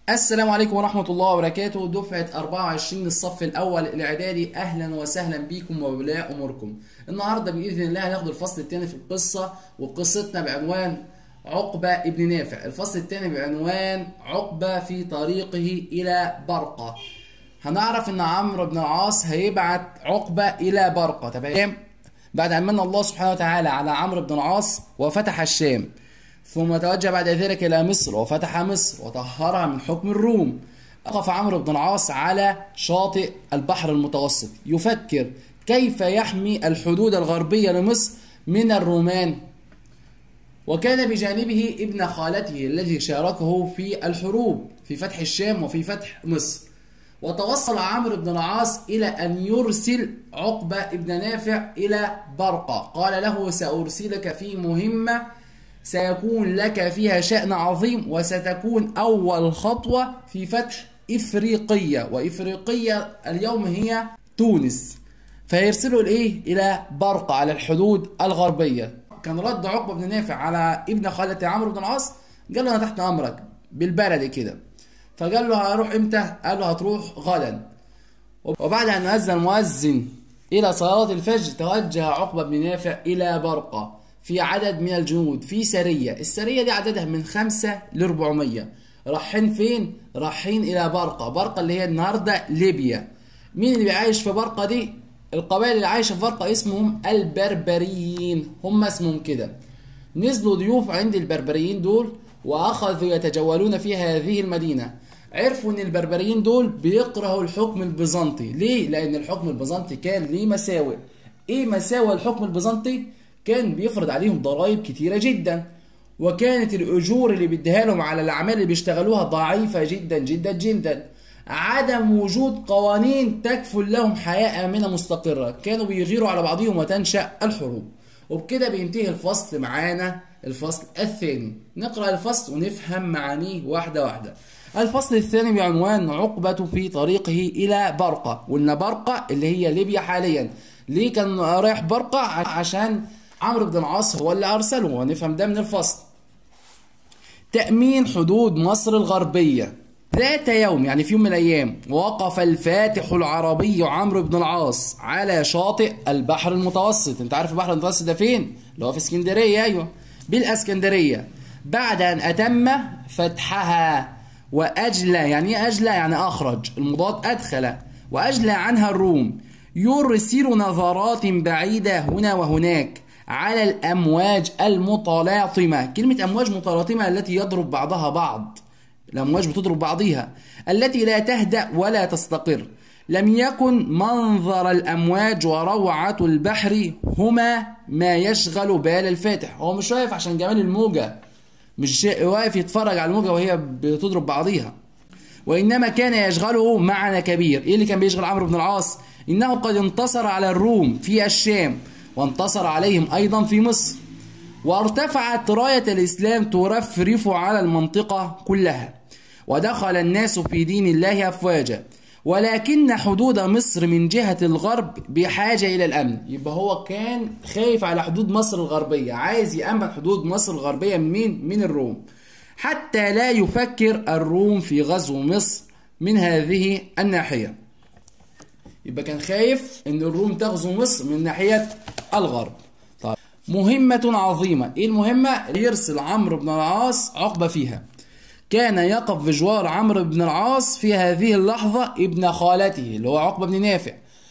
السلام عليكم ورحمة الله وبركاته دفعة 24 الصف الأول الإعدادي أهلا وسهلا بكم وبولاء أموركم النهاردة بإذن الله هناخد الفصل الثاني في القصة وقصتنا بعنوان عقبة ابن نافع الفصل الثاني بعنوان عقبة في طريقه إلى برقة هنعرف إن عمرو بن العاص هيبعت عقبة إلى برقة تمام بعد أن من الله سبحانه وتعالى على عمرو بن العاص وفتح الشام ثم توجه بعد ذلك إلى مصر وفتح مصر وطهرها من حكم الروم وقف عمرو بن العاص على شاطئ البحر المتوسط يفكر كيف يحمي الحدود الغربية لمصر من الرومان وكان بجانبه ابن خالته الذي شاركه في الحروب في فتح الشام وفي فتح مصر وتوصل عمرو بن العاص إلى أن يرسل عقبة ابن نافع إلى برقة قال له سأرسلك في مهمة سيكون لك فيها شأن عظيم وستكون أول خطوة في فتح إفريقية وإفريقية اليوم هي تونس فيرسلوا الإيه إلى برقة على الحدود الغربية كان رد عقبة بن نافع على ابن خالة عمرو بن العاص قال له أنا تحت أمرك بالبلدي كده فقال له هروح إمتى؟ قال له هتروح غدا وبعد أن أذن المؤذن إلى صلاة الفجر توجه عقبة بن نافع إلى برقة في عدد من الجنود في سرية السرية دي عددها من خمسة لربعمية رايحين فين؟ رايحين إلى برقة برقة اللي هي النهاردة ليبيا مين اللي بيعيش في برقة دي؟ القبائل اللي عايشة في برقة اسمهم البربريين هم اسمهم كده نزلوا ضيوف عند البربريين دول وأخذوا يتجولون في هذه المدينة عرفوا ان البربريين دول بيكرهوا الحكم البيزنطي ليه؟ لأن الحكم البيزنطي كان ليه مساوئ ايه مساوئ الحكم البيزنطي؟ كان بيفرض عليهم ضرائب كتيرة جدا وكانت الأجور اللي بيديها لهم على الأعمال اللي بيشتغلوها ضعيفة جدا جدا جدا عدم وجود قوانين تكفل لهم حياة آمنة مستقرة كانوا بيغيروا على بعضهم وتنشأ الحروب وبكده بينتهي الفصل معانا الفصل الثاني نقرأ الفصل ونفهم معانيه واحدة واحدة الفصل الثاني بعنوان عقبة في طريقه إلى برقة قلنا برقة اللي هي ليبيا حاليا ليه كان رايح برقة عشان عمرو بن العاص هو اللي أرسله ونفهم ده من الفصل تأمين حدود مصر الغربية ذات يوم يعني في يوم من الأيام وقف الفاتح العربي عمرو بن العاص على شاطئ البحر المتوسط انت عارف البحر المتوسط ده فين؟ اللي هو في اسكندرية أيوه بالاسكندرية بعد أن أتم فتحها وأجلى يعني ايه أجلى يعني أخرج المضاد أدخل وأجلى عنها الروم يرسل نظرات بعيدة هنا وهناك على الأمواج المتلاطمة كلمة أمواج متلاطمة التي يضرب بعضها بعض الأمواج بتضرب بعضها التي لا تهدأ ولا تستقر لم يكن منظر الأمواج وروعة البحر هما ما يشغل بال الفاتح هو مش واقف عشان جمال الموجة مش واقف يتفرج على الموجة وهي بتضرب بعضها وإنما كان يشغله معنى كبير إيه اللي كان بيشغل عمرو بن العاص إنه قد انتصر على الروم في الشام وانتصر عليهم أيضا في مصر وارتفعت راية الإسلام ترفرف على المنطقة كلها ودخل الناس في دين الله أفواجا ولكن حدود مصر من جهة الغرب بحاجة إلى الأمن يبقى هو كان خايف على حدود مصر الغربية عايز يأمن حدود مصر الغربية من مين؟ من الروم حتى لا يفكر الروم في غزو مصر من هذه الناحية يبقى كان خايف ان الروم تغزو مصر من ناحية الغرب طيب مهمة عظيمة ايه المهمة يرسل عمرو بن العاص عقبة فيها كان يقف بجوار عمرو بن العاص في هذه اللحظة ابن خالته اللي هو عقبة بن نافع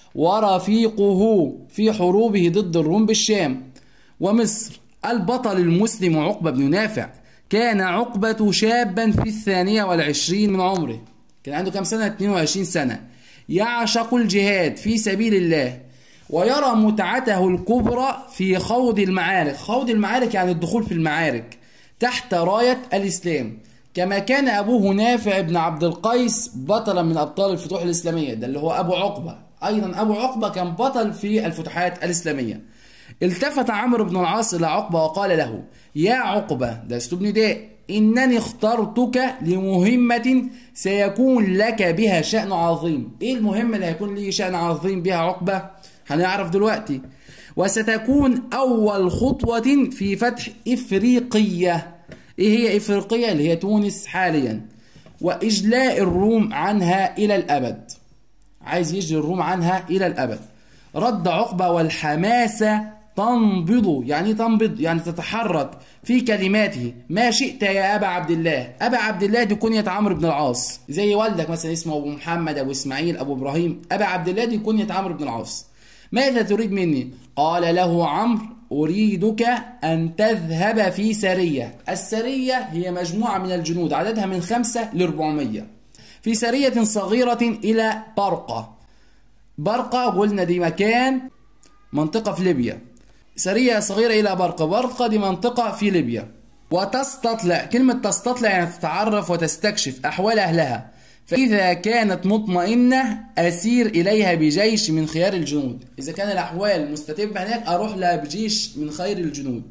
ورفيقه في حروبه ضد الروم بالشام ومصر البطل المسلم عقبة بن نافع كان عقبة شابا في الثانية والعشرين من عمره كان عنده كم سنة 22 سنة يعشق الجهاد في سبيل الله ويرى متعته الكبرى في خوض المعارك خوض المعارك يعني الدخول في المعارك تحت راية الإسلام كما كان أبوه نافع بن عبد القيس بطلا من أبطال الفتوح الإسلامية ده اللي هو أبو عقبة أيضا أبو عقبة كان بطل في الفتوحات الإسلامية التفت عمرو بن العاص إلى عقبة وقال له يا عقبة ده اسلوب نداء إنني اخترتك لمهمة سيكون لك بها شأن عظيم إيه المهمة اللي هيكون لي شأن عظيم بها عقبة هنعرف دلوقتي وستكون أول خطوة في فتح إفريقية إيه هي إفريقية اللي هي تونس حاليا وإجلاء الروم عنها إلى الأبد عايز يجري الروم عنها إلى الأبد رد عقبة والحماسة تنبض يعني تنبض يعني تتحرك في كلماته ما شئت يا أبا عبد الله أبا عبد الله دي كنية عمرو بن العاص زي والدك مثلا اسمه أبو محمد أبو إسماعيل أبو إبراهيم أبا عبد الله دي كنية عمرو بن العاص ماذا تريد مني قال له عمرو أريدك أن تذهب في سرية السرية هي مجموعة من الجنود عددها من خمسة لربعمية في سرية صغيرة إلى برقة برقة قلنا دي مكان منطقة في ليبيا سرية صغيرة إلى برقة برقة دي منطقة في ليبيا وتستطلع كلمة تستطلع يعني تتعرف وتستكشف أحوال أهلها فإذا كانت مطمئنة أسير إليها بجيش من خيار الجنود إذا كان الأحوال مستتبة هناك أروح لها بجيش من خير الجنود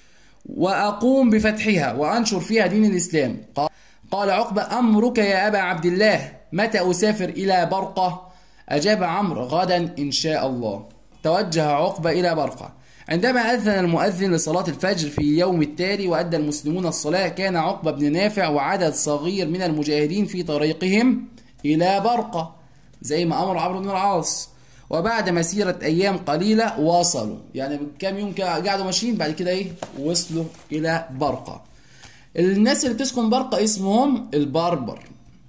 وأقوم بفتحها وأنشر فيها دين الإسلام قال عقبة أمرك يا أبا عبد الله متى أسافر إلى برقة أجاب عمرو غدا إن شاء الله توجه عقبة إلى برقة عندما أذن المؤذن لصلاة الفجر في يوم التالي وأدى المسلمون الصلاة كان عقبة بن نافع وعدد صغير من المجاهدين في طريقهم إلى برقة زي ما أمر عمرو بن العاص وبعد مسيرة أيام قليلة وصلوا يعني كام يوم قعدوا ماشيين بعد كده إيه وصلوا إلى برقة الناس اللي بتسكن برقة اسمهم البربر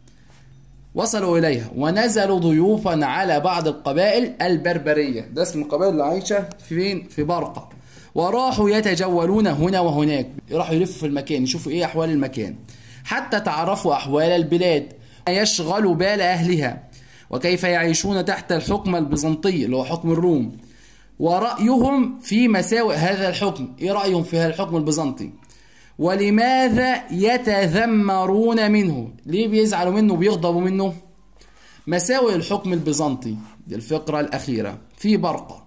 وصلوا إليها ونزلوا ضيوفا على بعض القبائل البربرية ده اسم القبائل اللي عايشة فين في برقة وراحوا يتجولون هنا وهناك راحوا يلفوا في المكان يشوفوا ايه أحوال المكان حتى تعرفوا أحوال البلاد يشغل بال أهلها وكيف يعيشون تحت الحكم البيزنطي اللي هو حكم الروم ورأيهم في مساوئ هذا الحكم ايه رأيهم في هذا الحكم البيزنطي ولماذا يتذمرون منه ليه بيزعلوا منه وبيغضبوا منه مساوئ الحكم البيزنطي دي الفقرة الأخيرة في برقة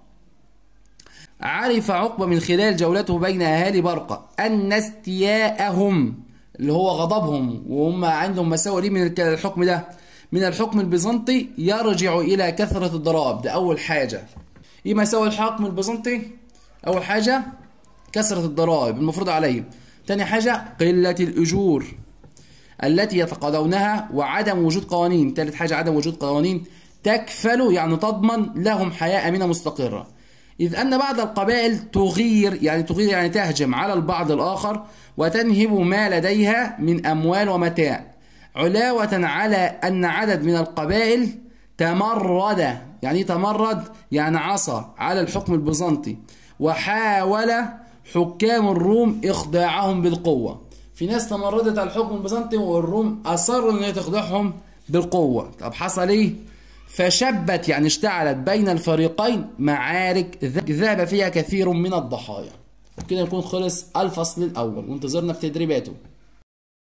عرف عقبة من خلال جولته بين أهالي برقة أن استياءهم اللي هو غضبهم وهم عندهم مساوئ ليه من الحكم ده من الحكم البيزنطي يرجع إلى كثرة الضرائب ده أول حاجة إيه مساوئ الحكم البيزنطي أول حاجة كثرة الضرائب المفروض عليهم تاني حاجة قلة الأجور التي يتقاضونها وعدم وجود قوانين تالت حاجة عدم وجود قوانين تكفل يعني تضمن لهم حياة أمينة مستقرة إذ أن بعض القبائل تغير يعني تغير يعني تهجم على البعض الآخر وتنهب ما لديها من أموال ومتاع علاوة على أن عدد من القبائل تمرد يعني تمرد يعني عصى على الحكم البيزنطي وحاول حكام الروم إخضاعهم بالقوة في ناس تمردت على الحكم البيزنطي والروم أصروا إن تخضعهم بالقوة طب حصل إيه؟ فشبت يعني اشتعلت بين الفريقين معارك ذهب فيها كثير من الضحايا كده يكون خلص الفصل الأول وانتظرنا في تدريباته